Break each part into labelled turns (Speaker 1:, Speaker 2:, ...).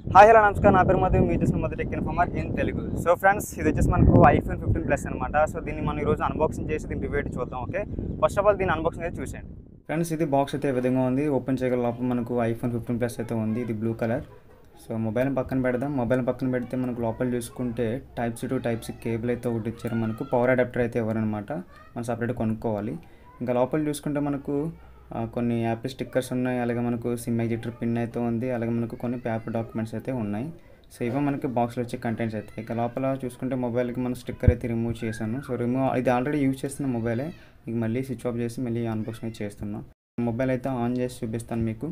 Speaker 1: hi hello నమస్కారం నా పేరు మధు మీరు చూసిన మొదటి ఎక్కిన farmer in Telugu so friends ఇది వచ్చేసి మనకు ఐఫోన్ ఫిఫ్టీన్ ప్లస్ అనమాట సో దీన్ని మనం ఈరోజు అన్బాక్సింగ్ చేసి దీన్ని రివ్యూ చూద్దాం ఓకే ఫస్ట్ ఆఫ్ ఆల్ దీని అన్బాక్సింగ్ అయితే చూసేయండి ఫ్రెండ్స్ ఇది బాక్స్ అయితే ఏ విధంగా ఉంది ఓపెన్ చేయగల లోపల మనకు ఐఫోన్ ఫిఫ్టీన్ ప్లస్ అయితే ఉంది ఇది బ్లూ కలర్ సో మొబైల్ పక్కన పెడదాం మొబైల్ పక్కన పెడితే మనకు లోపల చూసుకుంటే type C to type C cable అయితే ఒకటి ఇచ్చారు మనకు పవర్ అడాప్టర్ అయితే ఇవ్వరనమాట మనం సపరేట్ కొనుక్కోవాలి ఇంకా లోపల చూసుకుంటే మనకు ఆ, కొన్ని యాపిల్ స్టిక్కర్స్ ఉన్నాయి అలాగే మనకు సిమ్ ఎగ్జిటర్ పిన్ అయితే ఉంది అలాగే మనకు కొన్ని పేపర్ డాక్యుమెంట్స్ అయితే ఉన్నాయి సో ఇవే మనకి బాక్స్లో వచ్చే కంటెంట్స్ అయితే ఇక లోపల చూసుకుంటే మొబైల్కి మనం స్టిక్కర్ అయితే రిమూవ్ చేశాను సో రిమూవ్ ఇది ఆల్రెడీ యూజ్ చేస్తున్న మొబైలే ఇక మళ్ళీ స్విచ్ ఆఫ్ చేసి మళ్ళీ అన్బాక్సింగ్ చేస్తున్నాం మొబైల్ అయితే ఆన్ చేసి చూపిస్తాను మీకు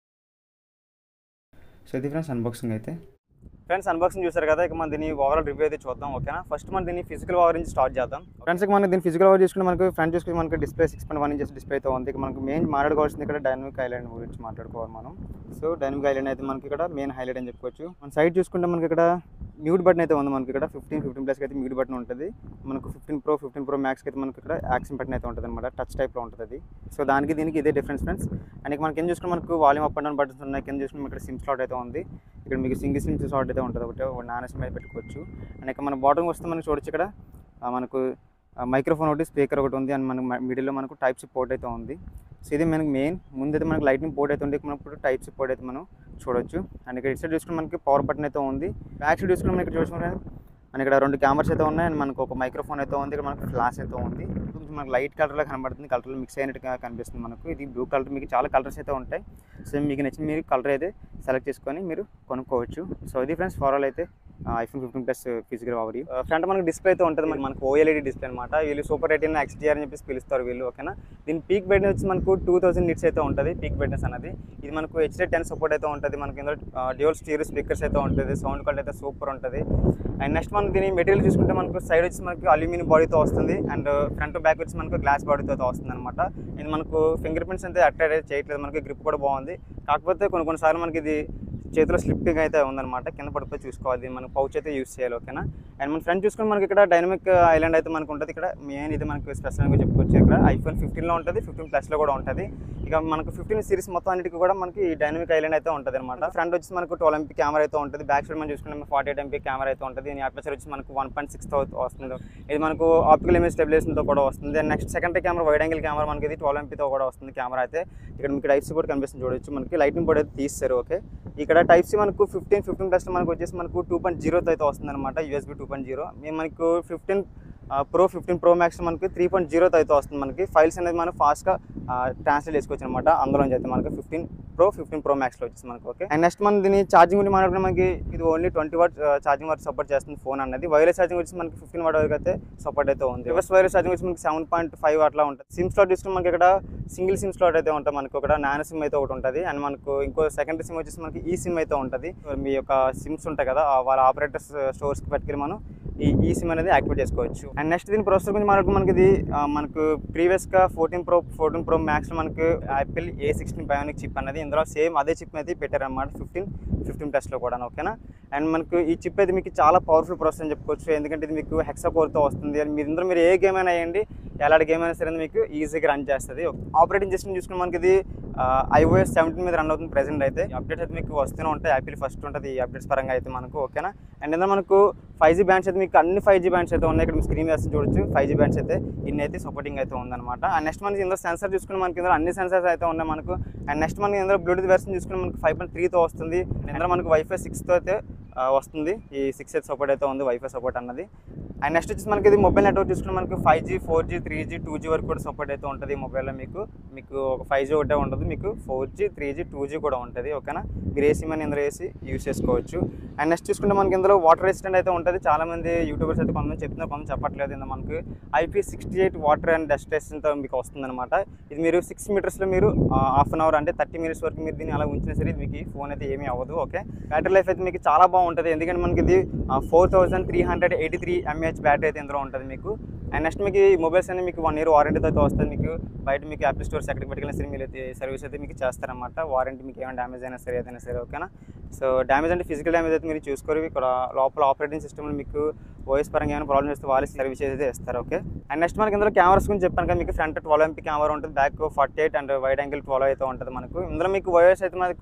Speaker 1: సో ఇది ఫ్రెండ్స్ అన్బాక్సింగ్ అయితే ఫ్రెండ్స్ అన్బాక్సింగ్ చూసారు కదా ఇక మనం దీని ఓవరాల్ రివ్యూ అయితే చూద్దాం ఓకేనా ఫస్ట్ మనం దీన్ని ఫిజికల్ ఓవర్ నుంచి స్టార్ట్ చేద్దాం ఫ్రెండ్స్ ఇక మనకి దీని ఫిజికల్ ఓవర్ చూసుకుంటే మనకు ఫ్రంట్ చూసుకుంటే మనకి display six point one inches display అయితే ఉంది ఇక మనకు మెయిన్ మాట్లాడుకోవాల్సింది ఇక్కడ డైనమిక్ ఐలాండ్ గురించి మాట్లాడుకోవాలి మనం సో డైనమిక్ ఐలాండ్ అయితే మనకి ఇక్కడ మెయిన్ హైలైట్ అని చెప్పుకోవచ్చు మన సైడ్ చూసుకుంటే మనకి ఇక్కడ మ్యూట్ బటన్ అయితే ఉంది మనకి ఇక్కడ ఫిఫ్టీన్ ఫిఫ్టీన్ ప్లస్కి అయితే మ్యూట్ బటన్ ఉంటుంది మనకు ఫిఫ్టీన్ ప్రో ఫిఫ్టీన్ ప్రో మ్యాక్స్కి అయితే మనకి ఇక్కడ యాక్షన్ బటన్ అయితే ఉంటుంది అనమాట టచ్ టైప్లో ఉంటుంది అది సో దానికి దీనికి ఇదే డిఫరెన్స్ ఫ్రెండ్స్ అండ్ ఇక మనకి ఏం చూసుకుంటే మనకు volume up and down buttons ఉన్నాయి కింద చూసుకుంటే ఇక్కడ సిమ్ స్లాట్ అయితే ఉంది ఇక్కడ మీకు సింగిల్ సిమ్ స్లాట్ అయితే ఉంటుంది ఒకటి ఒక నాన్న సిమ్ అయితే పెట్టుకోవచ్చు అండ్ ఇక మన బాటమ్ వస్తే మనకి చూడొచ్చు ఇక్కడ ఆ, మనకు మైక్రోఫోన్ ఒకటి స్పీకర్ ఒకటి ఉంది అండ్ మనకు మిడిల్లో మనకు టైప్ సి పోర్ట్ అయితే ఉంది సో ఇది మనకి మెయిన్ ముందైతే మనకి లైటింగ్ పోర్ట్ అయితే ఉంది ఇక్కడ మనకు టైప్ సి పోర్ట్ అయితే మనం చూడొచ్చు అండ్ ఇక్కడ ఇటు సైడ్ చూసుకుంటే మనకి పవర్ బటన్ అయితే ఉంది బ్యాక్ సైడ్ చూసుకుంటే మనకి ఇక్కడ చూసుకుంటే అండ్ ఇక్కడ రెండు కెమెరాస్ అయితే ఉన్నాయి అండ్ మనకు ఒక మైక్రోఫోన్ అయితే ఉంది ఇక్కడ మనకు ఫ్లాష్ అయితే ఉంది కొంచెం మనకు లైట్ కలర్లో కనబడుతుంది కలర్లో మిక్స్ అయినట్టుగా కనిపిస్తుంది మనకు ఇది బ్లూ కలర్ మీకు చాలా కలర్స్ అయితే ఉంటాయి సో మీకు నచ్చిన మీరు కలర్ అయితే సెలెక్ట్ చేసుకొని మీరు కొనుక్కోవచ్చు సో ఇది ఫ్రెండ్స్ ఫార్వల్ అయితే iPhone fifteen plus physical overview front మనకి డిస్ప్లే అయితే ఉంటుంది మనకి మనకు ఓఎల్ఈడి డిస్ప్లే అనమాట వీళ్ళు సూపర్ ఎయిటీన్ ఎక్స్టీఆర్ అని చెప్పేసి పిలుస్తారు వీళ్ళు ఓకేనా దీని పీక్ బ్రైట్నెస్ వచ్చి మనకు టూ థౌసండ్ నిట్స్ అయితే ఉంటుంది పీక్ బ్రైట్నెస్ అనేది ఇది మనకు హెచ్డీ టెన్ సపోర్ట్ అయితే ఉంటుంది మనకి ఇందులో డ్యూల్ స్టీరియో స్పీకర్స్ అయితే ఉంటుంది సౌండ్ క్వాలిటీ అయితే సూపర్ ఉంటుంది అండ్ నెక్స్ట్ మనం దీని మెటీరియల్ చూసుకుంటే మనకు సైడ్ వచ్చి మనకి అల్యూమినియం బాడీతో వస్తుంది అండ్ ఫ్రంట్ బ్యాక్ వచ్చి మనకు గ్లాస్ బాడీతో వస్తుంది అనమాట ఇది మనకు ఫింగర్ ప్రింట్స్ అయితే అట్రాక్ట్ అయితే చేయట్లేదు మనకి గ్రిప్ కూడా బాగుంది కాకపోతే కొన్ని కొన్నిసార్లు మనకి ఇది చేతిలో స్లిప్పింగ్ అయితే ఉందన్నమాట కింద పడిపోయి చూసుకోవాలి మన పౌచ్ అయితే యూస్ చేయాలి ఓకేనా అండ్ మన ఫ్రంట్ చూసుకుని మనకి ఇక్కడ డైనమిక్ ఐలాండ్ అయితే మనకు ఉంటుంది ఇక్కడ మెయిన్ ఇది మనకు స్పెషల్గా చెప్పుకోవచ్చు ఇక్కడ ఐఫోన్ ఫిఫ్టీన్లో ఉంటుంది ఫిఫ్టీన్ ప్లస్లో కూడా ఉంటుంది ఇక మనకు ఫిఫ్టీన్ సిరీస్ మొత్తం అన్నిటికీ కూడా మనకి డైనమిక్ ఐలాండ్ అయితే ఉంటుంది అనమాట ఫ్రంట్ వచ్చి మనకు ట్వెల్వ్ ఎంపీ కెమెరా అయితే ఉంటుంది బ్యాక్ సైడ్ మనం చూసుకుంటే ఫార్టీ ఎయిట్ ఎంపీ కెమెరా అయితే ఉంటుంది దీని అపర్చర్ వచ్చి మనకు వన్ పాయింట్ సిక్స్ వస్తుంది ఇది మనకు ఆప్టికల్ ఇమేజ్ స్టెబిలేషన్తో కూడా వస్తుంది and next secondary camera wide angle camera మనకి ఇది ట్వెల్వ్ ఎంపీతో కూడా వస్తుంది కెమెరా అయితే ఇక్కడ మీకు టైప్స్ కూడా కనిపిస్తుంది చూడొచ్చు మనకి లైటింగ్ బోర్డ్ అయితే తీస్తారు ఓకే ఇక్కడ టైప్ సి మనకు ఫిఫ్టీన్ ఫిఫ్టీన్ ప్లస్ మనకు వచ్చేసి మనకు టూ పాయింట్ జీరోతో అయితే వస్తుంది అనమాట యూఎస్బీ టూ పాయింట్ జీరో మేము మనకు fifteen pro fifteen pro max మనకి త్రీ పాయింట్ జీరోతో అయితే వస్తుంది మనకి ఫైల్స్ అనేది మనం ఫాస్ట్గా ట్రాన్స్లేట్ చేసుకోవచ్చు అనమాట అందులోంచి అయితే మనకి ఫిఫ్టీన్ ప్రో ఫిఫ్టీన్ ప్రో మ్యాక్స్లో వచ్చేసి మనకి ఓకే అండ్ నెక్స్ట్ మనం దీని ఛార్జింగ్ గురించి మాట్లాడుకుంటే మనకి ఇది ఓన్లీ ట్వంటీ వాట్ ఛార్జింగ్ వరకు సపోర్ట్ చేస్తుంది ఫోన్ అనేది వైర్లెస్ ఛార్జింగ్ వచ్చి మనకి ఫిఫ్టీన్ వాట్ వరకు అయితే సపోర్ట్ అయితే ఉంది రివర్స్ వైర్లెస్ ఛార్జింగ్ వచ్చి మనకి సెవెన్ పాయింట్ ఫైవ్ అట్లా ఉంటుంది సిమ్ స్లాట్ తీసుకుని మనకి ఇక్కడ సింగిల్ సిమ్ స్లాట్ అయితే ఉంటుంది మనకి ఒక నానో సిమ్ అయితే ఒకటి ఉంటుంది అండ్ మనకు ఇంకో సెకండ్ సిమ్ వచ్చేసి మనకి ఈ సిమ్ అయితే ఉంటుంది మీ యొక్క సిమ్స్ ఉంటాయి కదా ఆ వాళ్ళ ఆపరేటర్స్ స్టోర్స్కి పట్టుకెళ్ళి మనం ఈ ఈ సిమ్ అనేది యాక్టివేట్ చేసుకోవచ్చు అండ్ నెక్స్ట్ దీని ప్రాసెసర్ గురించి మాట్లాడుకుంటే మనకి ఇది ఆ, మనకు ప్రీవియస్గా fourteen pro fourteen pro max మనకు Apple A sixteen bionic chip అనేది ఇందులో సేమ్ అదే చిప్ అయితే పెట్టారనమాట ఫిఫ్టీన్ ఫిఫ్టీన్ ప్లస్లో కూడా ఓకేనా అండ్ మనకు ఈ చిప్ అయితే మీకు చాలా పవర్ఫుల్ ప్రాసెస్ అని చెప్పుకోవచ్చు ఎందుకంటే ఇది మీకు హెక్సా కోర్తో వస్తుంది అండ్ మీరు ఇందులో మీరు ఏ గేమ్ అయినా వేయండి ఎలాంటి గేమ్ అయినా సరే మీకు ఈజీగా రన్ చేస్తుంది ఆపరేటింగ్ సిస్టమ్ చూసుకుని మనకి ఇది ఐఓఎస్ సెవెంటీన్ మీద రన్ అవుతుంది ప్రెసెంట్ అయితే అప్డేట్స్ అయితే మీకు వస్తూనే ఉంటాయి యాపిల్ ఫస్ట్ ఉంటుంది ఈ అప్డేట్స్ పరంగా అయితే మనకు ఓకేనా అండ్ ఇందులో మనకు ఫైవ్ జీ బ్యాండ్స్ అయితే మీకు అన్ని ఫైవ్ జీ బ్యాండ్స్ అయితే ఉన్నాయి ఇక్కడ స్క్రీన్ వేస్తే చూడొచ్చు ఫైవ్ జీ బ్యాండ్స్ అయితే ఇన్ని అయితే సపోర్టింగ్ అయితే ఉందన్నమాట అండ్ నెక్స్ట్ మనకి ఇందులో సెన్సర్ చూసుకుని మనకి ఇందులో అన్ని సెన్సర్స్ అయితే ఉన్నాయి మనకు అండ్ నెక్స్ట్ మనకి ఇందులో బ్లూటూత్ వెర్షన్ చూసుకుని మనకి ఫైవ్ పాయింట్ త్రీతో వస్తుంది ఇందులో మనకు వైఫై సిక్స్తో అయితే ఆ, వస్తుంది ఈ సిక్స్ ఎయిట్ సపోర్ట్ అయితే ఉంది వైఫై సపోర్ట్ అన్నది అండ్ నెక్స్ట్ వచ్చేసి మనకి ఇది మొబైల్ నెట్వర్క్ చూసుకుంటే మనకి five G four G three G two G వరకు కూడా సపోర్ట్ అయితే ఉంటుంది ఈ మొబైల్లో మీకు మీకు ఒక ఫైవ్ జీ ఒకటే ఉండదు మీకు four G three G two G కూడా ఉంటుంది ఓకేనా మీరు ఏసీ మనీ ఇందులో వేసి యూస్ చేసుకోవచ్చు అండ్ నెక్స్ట్ చూసుకుంటే మనకి ఇందులో వాటర్ రెసిస్టెంట్ అయితే ఉంటుంది చాలా మంది యూట్యూబర్స్ అయితే కొంతమంది చెప్తున్నారు కొంతమంది చెప్పట్లేదు ఇందులో మనకి IP sixty eight water and dust రెసిస్టెంట్తో మీకు వస్తుందన్నమాట ఇది మీరు సిక్స్ మీటర్స్లో మీరు హాఫ్ అన్ అవర్ అంటే థర్టీ మినిట్స్ వరకు మీరు దీన్ని అలా ఉంచినా సరే ఇది మీకు ఫోన్ అయితే ఏమీ అవ్వదు ఓకే బ్యాటరీ లైఫ్ అయితే మీకు చాలా బాగుంటుంది ఎందుకంటే మనకి ఇది four thousand three hundred eighty three mAh battery అయితే ఇందులో ఉంటుంది మీకు అండ్ నెక్స్ట్ మీకు ఈ మొబైల్స్ అన్ని మీకు వన్ ఇయర్ వారంటీతో అయితే వస్తుంది మీకు బయట మీకు యాపిల్ స్టోర్స్ ఎక్కడికి పెట్టుకెళ్ళినా సరే మీరు అయితే సర్వీస్ అయితే మీకు చేస్తారన్నమాట వారంటీ మీకు ఏమైనా డ్యామేజ్ అయినా సరే ఏదైనా సరే ఓకేనా సో డ్యామేజ్ అంటే ఫిజికల్ డ్యామేజ్ అయితే మీరు చూసుకోరు ఇక్కడ లోపల ఆపరేటింగ్ సిస్టమ్ మీకు వాయిస్ పరంగా ఏమైనా ప్రాబ్లమ్ వస్తే వాళ్ళే సర్వీస్ అయితే ఇస్తారు ఓకే అండ్ నెక్స్ట్ మనకి ఇందులో కెమెరాస్ గురించి చెప్పాను కదా మీకు ఫ్రంట్ ట్వెల్వ్ ఎంపీ కెమెరా ఉంటుంది back forty eight and wide angle twelve అయితే ఉంటుంది మనకు ఇందులో మీకు వాయిస్ అయితే మనకు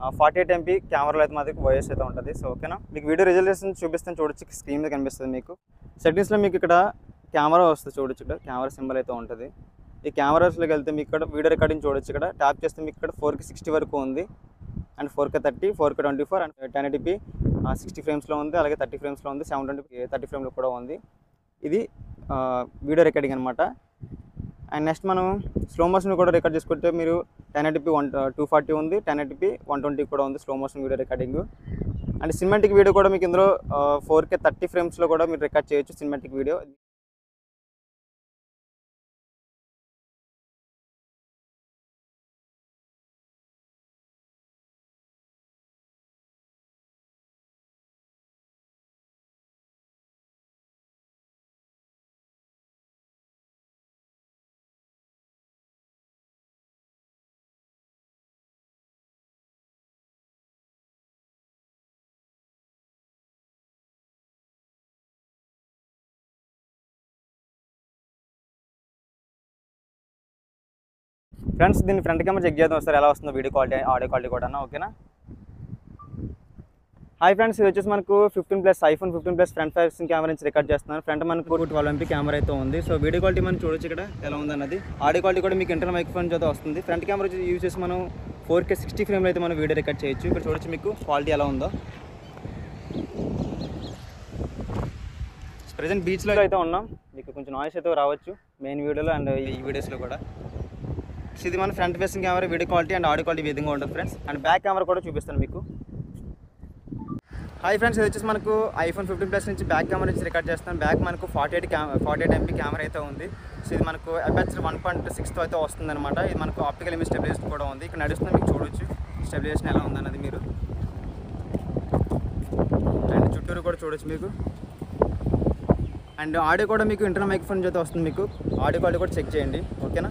Speaker 1: ఫార్టీ ఎయిట్ ఎంపీ కెమెరాలో అయితే మాది వాయిస్ అయితే ఉంటుంది సో ఓకేనా మీకు వీడియో రిజల్యూషన్ చూపిస్తాను చూడొచ్చు స్క్రీన్ మీద కనిపిస్తుంది మీకు సెట్టింగ్స్లో మీకు ఇక్కడ కెమెరా వస్తుంది చూడొచ్చు ఇక్కడ కెమెరా సింబల్ అయితే ఉంటుంది ఈ కెమెరాస్లోకి వెళ్తే మీకు ఇక్కడ వీడియో రికార్డింగ్ చూడొచ్చు ఇక్కడ ట్యాప్ చేస్తే మీకు ఇక్కడ ఫోర్కి సిక్స్టీ వరకు ఉంది and four K thirty four K twenty four and ten eighty p sixty ఫ్రేమ్స్లో ఉంది అలాగే థర్టీ ఫ్రేమ్స్లో ఉంది సెవెన్ ట్వంటీ థర్టీ ఫ్రేమ్లో కూడా ఉంది ఇది వీడియో రికార్డింగ్ అనమాట అండ్ నెక్స్ట్ మనం స్లో మోషన్ కూడా రికార్డ్ చేసుకుంటే మీరు ten eighty p one two forty ఉంది టెన్ ఎయిటీపీ వన్ ట్వంటీ కూడా ఉంది slow motion video recording and cinematic video కూడా మీకు ఇందులో ఫోర్ కే థర్టీ ఫ్రేమ్స్లో కూడా మీరు రికార్డ్ చేయొచ్చు సినిమాటిక్ వీడియో ఫ్రెండ్స్ దీన్ని ఫ్రంట్ కెమెరా చెక్ చేద్దాం సార్ ఎలా వస్తుందో వీడియో క్వాలిటీ ఆడియో క్వాలిటీ కూడా ఓకేనా హాయ్ ఫ్రెండ్స్ ఇది వచ్చేసి మనకు fifteen plus iPhone fifteen plus front facing camera నుంచి రికార్డ్ చేస్తున్నాను ఫ్రంట్ మనకు ట్వెల్వ్ ఎంపీ కెమెరా అయితే ఉంది సో వీడియో క్వాలిటీ మనం చూడొచ్చు ఇక్కడ ఎలా ఉందన్నది ఆడియో క్వాలిటీ కూడా మీకు ఇంటర్నల్ మైక్రోఫోన్ చేత వస్తుంది ఫ్రంట్ కెమెరా వచ్చి యూజ్ చేసి మనం ఫోర్ కే సిక్స్టీ ఫ్రేమ్లో అయితే మనం వీడియో రికార్డ్ చేయొచ్చు ఇక్కడ చూడొచ్చు మీకు క్వాలిటీ ఎలా ఉందో ప్రజెంట్ బీచ్లో అయితే ఉన్నాం మీకు కొంచెం నాయిస్ అయితే రావచ్చు మెయిన్ వీడియోలో అండ్ ఈ వీడియోస్లో కూడా సో ఇది మన front facing camera video quality and audio quality ఈ విధంగా ఉంటుంది ఫ్రెండ్స్ అండ్ బ్యాక్ కెమెరా కూడా చూపిస్తాను మీకు హాయ్ ఫ్రెండ్స్ ఇది వచ్చేసి మనకు ఐఫోన్ ఫిఫ్టీన్ ప్లస్ నుంచి బ్యాక్ కెమెరా నుంచి రికార్డ్ చేస్తాను బ్యాక్ మనకు forty eight cam forty eight MP camera అయితే ఉంది సో ఇది మనకు అపాచర్ వన్ పాయింట్ సిక్స్తో అయితే వస్తుంది అనమాట ఇది మనకు ఆప్టికల్ ఇమేజ్ స్టెబిలైజేషన్ కూడా ఉంది ఇక్కడ నడుస్తుంది మీకు చూడొచ్చు స్టెబిలైజేషన్ ఎలా ఉందన్నది మీరు అండ్ చుట్టూరు కూడా చూడొచ్చు మీకు అండ్ ఆడియో కూడా మీకు ఇంటర్నల్ మైక్రోఫోన్ చేత వస్తుంది మీకు ఆడియో క్వాలిటీ కూడా చెక్ చేయండి ఓకేనా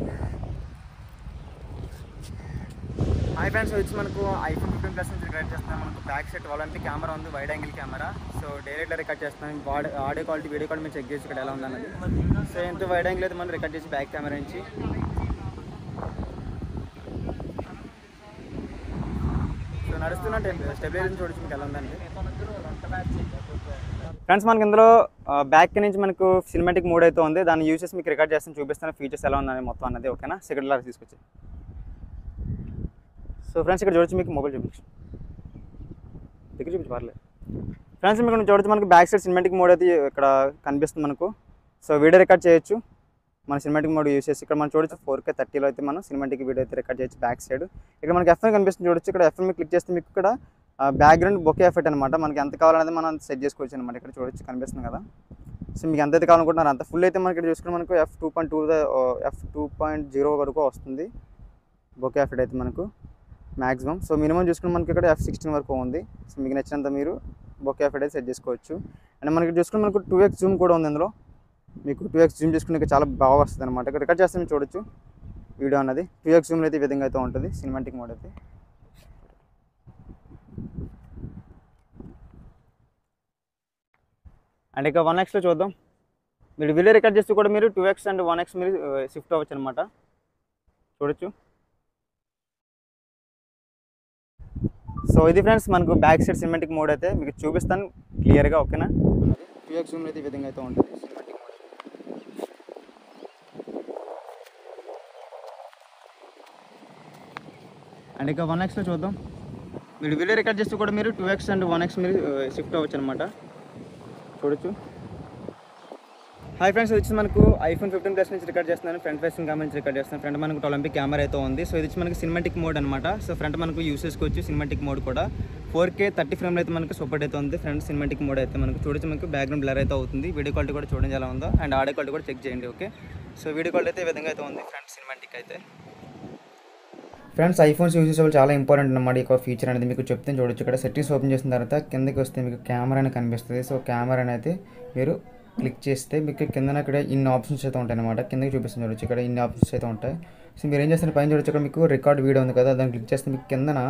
Speaker 1: హాయ్ ఫ్రెండ్స్ వచ్చి మనకు ఐఫోన్ ఫిఫ్టీన్ ప్లస్ నుంచి రికార్డ్ చేస్తున్నాం మనకు బ్యాక్ సైడ్ వాళ్ళ కెమెరా ఉంది వైడ్ యాంగిల్ కెమెరా సో డైరెక్ట్గా రికార్డ్ చేస్తున్నాం ఆడియో క్వాలిటీ వీడియో క్వాలిటీ మీరు చెక్ చేసి ఇక్కడ ఎలా ఉందన్నది సో ఎంత వైడ్ యాంగిల్ అయితే మనం రికార్డ్ చేసి బ్యాక్ కెమెరా నుంచి సో నడుస్తున్న స్టెబిలైజేషన్ చూడొచ్చు మీకు ఎలా ఉందండి ఫ్రెండ్స్ మనకి ఇందులో బ్యాక్ నుంచి మనకు సినిమాటిక్ మూడ్ అయితే ఉంది దాన్ని యూస్ చేసి మీకు రికార్డ్ చేస్తాను చూపిస్తాను ఫీచర్స్ ఎలా ఉందని మొత్తం అన్నది ఓకేనా సెకండ్ లాగా తీసుకొచ్చి సో ఫ్రెండ్స్ ఇక్కడ చూడొచ్చు మీకు మొబైల్ చూపించు దగ్గర చూపించు పర్లేదు ఫ్రెండ్స్ మీకు ఇక్కడ చూడొచ్చు మనకు బ్యాక్ సైడ్ సినిమాటిక్ మోడ్ అయితే ఇక్కడ కనిపిస్తుంది మనకు సో వీడియో రికార్డ్ చేయొచ్చు మన సినిమాటిక్ మోడ్ యూస్ చేసి ఇక్కడ మనం చూడొచ్చు ఫోర్ కే థర్టీలో అయితే మనం సినిమాటిక్ వీడియో అయితే రికార్డ్ చేయొచ్చు బ్యాక్ సైడ్ ఇక్కడ మనకి ఎఫ్ఎం కనిపిస్తుంది చూడొచ్చు ఇక్కడ ఎఫ్ఎం క్లిక్ చేస్తే మీకు ఇక్కడ బ్యాక్గ్రౌండ్ బొకే ఎఫెక్ట్ అనమాట మనకి ఎంత కావాలనేది మనం సెట్ చేసుకోవచ్చు అనమాట ఇక్కడ చూడొచ్చు కనిపిస్తుంది కదా సో మీకు ఎంత అయితే కావాలనుకుంటున్నారు అంత ఫుల్ అయితే మనకి ఇక్కడ చూసుకుంటే మనకు F two point to F two point zero వరకు వస్తుంది బొకే ఎఫెక్ట్ అయితే మనకు మ్యాక్సిమం సో మినిమం చూసుకుంటే మనకి ఇక్కడ ఎఫ్ సిక్స్టీన్ వరకు ఉంది సో మీకు నచ్చినంత మీరు బొకే ఎఫెక్ట్ అయితే సెట్ చేసుకోవచ్చు అండ్ మనకి చూసుకుంటే మనకు టూ ఎక్స్ జూమ్ కూడా ఉంది ఇందులో మీకు టూ ఎక్స్ జూమ్ చేసుకుంటే చాలా బాగా వస్తుంది అనమాట ఇక్కడ రికార్డ్ చేస్తే మీరు చూడొచ్చు వీడియో అన్నది టూ ఎక్స్ జూమ్లో అయితే ఈ విధంగా అయితే ఉంటుంది సినిమాటిక్ మోడ్ అయితే అండ్ ఇక వన్ ఎక్స్లో చూద్దాం మీరు వీడియో రికార్డ్ చేస్తూ కూడా మీరు two X and one X మీరు షిఫ్ట్ అవ్వచ్చు అనమాట చూడొచ్చు సో ఇది ఫ్రెండ్స్ మనకు బ్యాక్ సైడ్ సినిమాటిక్ మోడ్ అయితే మీకు చూపిస్తాను క్లియర్గా ఓకేనా టూ ఎక్స్ జూమ్ అయితే ఈ విధంగా అయితే ఉంటుంది సినిమాటిక్ మోడ్ అండ్ ఇక వన్ ఎక్స్లో చూద్దాం మీరు వీడియో రికార్డ్ చేస్తూ కూడా మీరు two X and one X మీరు షిఫ్ట్ అవ్వచ్చు అనమాట చూడొచ్చు హాయ్ ఫ్రెండ్స్ ఇది వచ్చి మనకు ఐఫోన్ ఫిఫ్టీన్ ప్లస్ నుంచి రికార్డ్ చేస్తున్నాను ఫ్రంట్ ఫేసింగ్ కెమెరా నుంచి రికార్డ్ చేస్తున్నాను ఫ్రంట్ మనకు ఒలింపిక్ కెమెరా అయితే ఉంది సో ఇది వచ్చి మనకి సినిమాటిక్ మోడ్ అనమాట సో ఫ్రంట్ మనకు యూస్ చేసుకోవచ్చు సినిమాటిక్ మోడ్ కూడా ఫోర్ కే థర్టీ ఫ్రేమ్లో అయితే మనకు సపోర్ట్ అయితే ఉంది ఫ్రంట్ సినిమాటిక్ మోడ్ అయితే మనకు చూడొచ్చు మనకు బ్యాక్గ్రౌండ్ బ్లర్ అయితే అవుతుంది వీడియో క్వాలిటీ కూడా చూడండి ఎలా ఉందో అండ్ ఆడియో క్వాలిటీ కూడా చెక్ చేయండి ఓకే సో వీడియో క్వాలిటీ అయితే ఈ విధంగా అయితే ఉంది ఫ్రంట్ సినిమాటిక్ అయితే ఫ్రెండ్స్ ఐఫోన్స్ యూజ్ చేసే వాళ్ళు చాలా ఇంపార్టెంట్ అనమాట ఈ ఫీచర్ అనేది మీకు చెప్తే చూడొచ్చు ఇక్కడ సెట్టింగ్స్ ఓపెన్ చేసిన తర్వాత కిందకి వస్తే మీకు కెమెరా అని కనిపిస్తుంది సో కెమెరా అయితే మీరు క్లిక్ చేస్తే మీకు కింద ఇక్కడ ఇన్ని ఆప్షన్స్ అయితే ఉంటాయి అనమాట కిందకి చూపిస్తుంది చూడొచ్చు ఇక్కడ ఇన్ని ఆప్షన్స్ అయితే ఉంటాయి సో మీరు ఏం చేస్తారు పైన చూడొచ్చు ఇక్కడ మీకు రికార్డ్ వీడియో ఉంది కదా దాన్ని క్లిక్ చేస్తే మీకు కిందన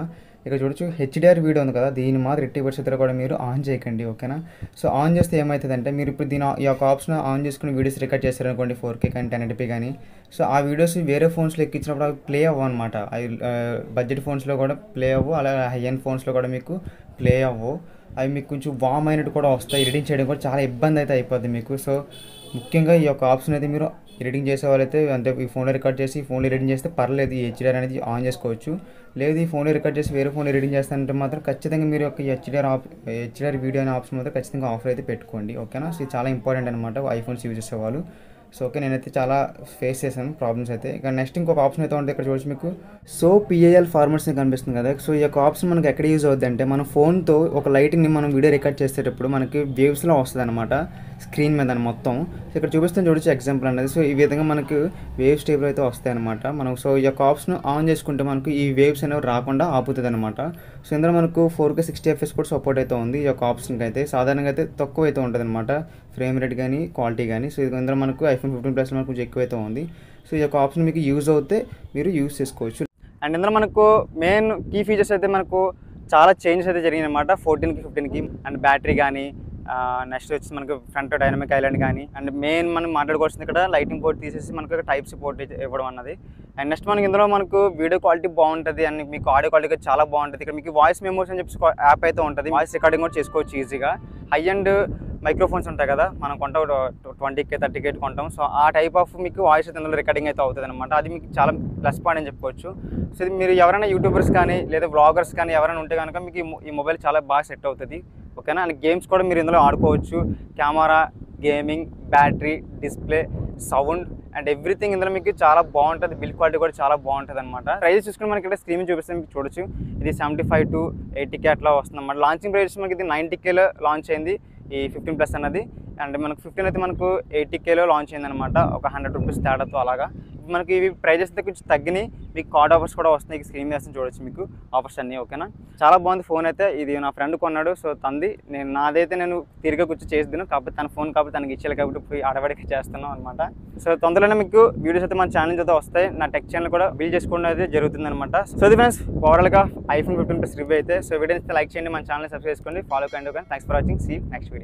Speaker 1: ఇక్కడ చూడొచ్చు హెచ్డిఆర్ వీడియో ఉంది కదా దీని మాత్రం ఎట్టి పరిస్థితుల్లో కూడా మీరు ఆన్ చేయకండి ఓకేనా సో ఆన్ చేస్తే ఏమవుతుందంటే మీరు ఇప్పుడు దీని ఈ యొక్క ఆప్షన్ ఆన్ చేసుకుని వీడియోస్ రికార్డ్ చేస్తారనుకోండి ఫోర్ కే కానీ టెన్ ఎయిటీపీ కానీ సో ఆ వీడియోస్ వేరే ఫోన్స్లో ఎక్కించినప్పుడు అవి ప్లే అవ్వవు అనమాట అవి బడ్జెట్ ఫోన్స్లో కూడా ప్లే అవ్వు అలాగే హై ఎండ్ ఫోన్స్లో కూడా మీకు ప్లే అవ్వవు అవి మీకు కొంచెం వామ్ అయినట్టు కూడా వస్తాయి ఎడిటింగ్ చేయడం కూడా చాలా ఇబ్బంది అయితే అయిపోద్ది మీకు సో ముఖ్యంగా ఈ యొక్క ఆప్షన్ అయితే మీరు ఎడిటింగ్ చేసే వాళ్ళైతే అంటే ఈ ఫోన్లో రికార్డ్ చేసి ఫోన్లో ఎడిటింగ్ చేస్తే పర్లేదు ఈ హెచ్డిఆర్ అనేది ఆన్ చేసుకోవచ్చు లేదు ఈ ఫోన్లో రికార్డ్ చేసి వేరే ఫోన్లో ఎడిటింగ్ చేస్తానంటే మాత్రం ఖచ్చితంగా మీరు యొక్క హెచ్డిఆర్ ఆప్ హెచ్డిఆర్ వీడియో అనే ఆప్షన్ మాత్రం ఖచ్చితంగా ఆఫర్ అయితే పెట్టుకోండి ఓకేనా సో ఇది చాలా ఇంపార్టెంట్ అనమాట ఐఫోన్స్ యూజ్ చేసేవాళ్ళు సో ఓకే నేనైతే చాలా ఫేస్ చేశాను ప్రాబ్లమ్స్ అయితే ఇక నెక్స్ట్ ఇంకొక ఆప్షన్ అయితే ఉంటుంది ఇక్కడ చూడొచ్చు మీకు సో పిఏఎల్ ఫార్మర్స్ కనిపిస్తుంది కదా సో ఈ యొక్క ఆప్షన్ మనకి ఎక్కడ యూజ్ అవుద్ది అంటే మన ఫోన్తో ఒక లైటింగ్ని మనం వీడియో రికార్డ్ చేసేటప్పుడు మనకి వేవ్స్లో వస్తుంది అనమాట స్క్రీన్ మీద మొత్తం సో ఇక్కడ చూపిస్తాను చూడొచ్చు ఎగ్జాంపుల్ అనేది సో ఈ విధంగా మనకు వేవ్స్ టేబుల్ అయితే వస్తాయి అనమాట మనం సో ఈ యొక్క ఆప్షన్ ఆన్ చేసుకుంటే మనకు ఈ వేవ్స్ అనేవి రాకుండా ఆపుతుంది అనమాట సో ఇందులో మనకు ఫోర్ కే సిక్స్టీ ఎఫ్ఎస్ కూడా సపోర్ట్ అయితే ఉంది ఈ యొక్క ఆప్షన్కి అయితే సాధారణంగా అయితే తక్కువ అయితే ఉంటుంది అనమాట ఫ్రేమ్ రేట్ కానీ క్వాలిటీ కానీ సో ఇది ఇందులో మనకు ఐఫోన్ ఫిఫ్టీన్ ప్లస్లో మనకు కొంచెం ఎక్కువ అయితే ఉంది సో ఈ యొక్క ఆప్షన్ మీకు యూజ్ అవుతే మీరు యూజ్ చేసుకోవచ్చు అండ్ ఇందులో మనకు మెయిన్ కీ ఫీచర్స్ అయితే మనకు చాలా చేంజెస్ అయితే జరిగినాయి అనమాట ఫోర్టీన్కి ఫిఫ్టీన్కి అండ్ బ్యాటరీ కానీ నెక్స్ట్ వచ్చి మనకు ఫ్రంట్ డైనమిక్ ఐలాండ్ కానీ అండ్ మెయిన్ మనం మాట్లాడుకోవాల్సింది ఇక్కడ లైటింగ్ పోర్ట్ తీసేసి మనకు టైప్ సపోర్ట్ ఇవ్వడం అన్నది అండ్ నెక్స్ట్ మనకి ఇందులో మనకు వీడియో క్వాలిటీ బాగుంటుంది అండ్ మీకు ఆడియో క్వాలిటీ చాలా బాగుంటుంది ఇక్కడ మీకు వాయిస్ మెమోస్ అని చెప్పి యాప్ అయితే ఉంటుంది వాయిస్ రికార్డింగ్ కూడా చేసుకోవచ్చు ఈజీగా హై అండ్ మైక్రోఫోన్స్ ఉంటాయి కదా మనం కొంట ట్వంటీ కే థర్టీ కే కొంటాం సో ఆ టైప్ ఆఫ్ మీకు వాయిస్ అయితే ఇందులో రికార్డింగ్ అయితే అవుతుంది అనమాట అది మీకు చాలా ప్లస్ పాయింట్ అని చెప్పుకోవచ్చు సో ఇది మీరు ఎవరైనా యూట్యూబర్స్ కానీ లేదా బ్లాగర్స్ కానీ ఎవరైనా ఉంటే కనుక మీకు ఈ మొ- ఈ మొబైల్ చాలా బాగా సెట్ అవుతుంది ఓకేనా అండ్ గేమ్స్ కూడా మీరు ఇందులో ఆడుకోవచ్చు camera gaming battery display sound and everything ఇందులో మీకు చాలా బాగుంటుంది బిల్ క్వాలిటీ కూడా చాలా బాగుంటుంది అనమాట ప్రైస్ చూసుకుని మనకి ఇక్కడ స్క్రీన్ చూపిస్తే మీకు చూడొచ్చు ఇది seventy five to eighty K అట్లా వస్తుంది అనమాట లాంచింగ్ ప్రైస్ మనకి ఇది నైంటీ కేలో లాంచ్ అయింది ఈ ఫిఫ్టీన్ ప్లస్ అన్నది అండ్ మనకు ఫిఫ్టీన్ అయితే మనకు ఎయిటీ కేలో లాంచ్ అయింది అనమాట ఒక హండ్రెడ్ రూపీస్ తేడాతో అలాగా మనకి ఇవి ప్రైజెస్ అయితే కొంచెం తగ్గినాయి మీకు కార్డ్ ఆఫర్స్ కూడా వస్తున్నాయి స్క్రీన్ మీద చూడొచ్చు మీకు ఆఫర్స్ అన్నీ ఓకేనా చాలా బాగుంది ఫోన్ అయితే ఇది నా ఫ్రెండ్ కొన్నాడు సో తంది నేను నాదైతే నేను తిరిగి కూర్చొని చేస్తాను కాకపోతే తన ఫోన్ కాబట్టి తనకి ఇచ్చేయాలి కాబట్టి పోయి ఆడబడికి చేస్తున్నాం అనమాట సో తొందరలోనే మీకు వీడియోస్ అయితే మన ఛానల్ అయితే వస్తాయి నా టెక్ ఛానల్ కూడా బిల్డ్ చేసుకోవడం అయితే జరుగుతుంది అనమాట సో ఇది ఫ్రెండ్స్ ఓవరాల్గా ఐఫోన్ ఫిఫ్టీన్ ప్లస్ రివ్యూ అయితే సో వీడియో అయితే లైక్ చేయండి మన ఛానల్ సబ్స్క్రైబ్ చేసుకోండి ఫాలో కండి thanks for watching see next video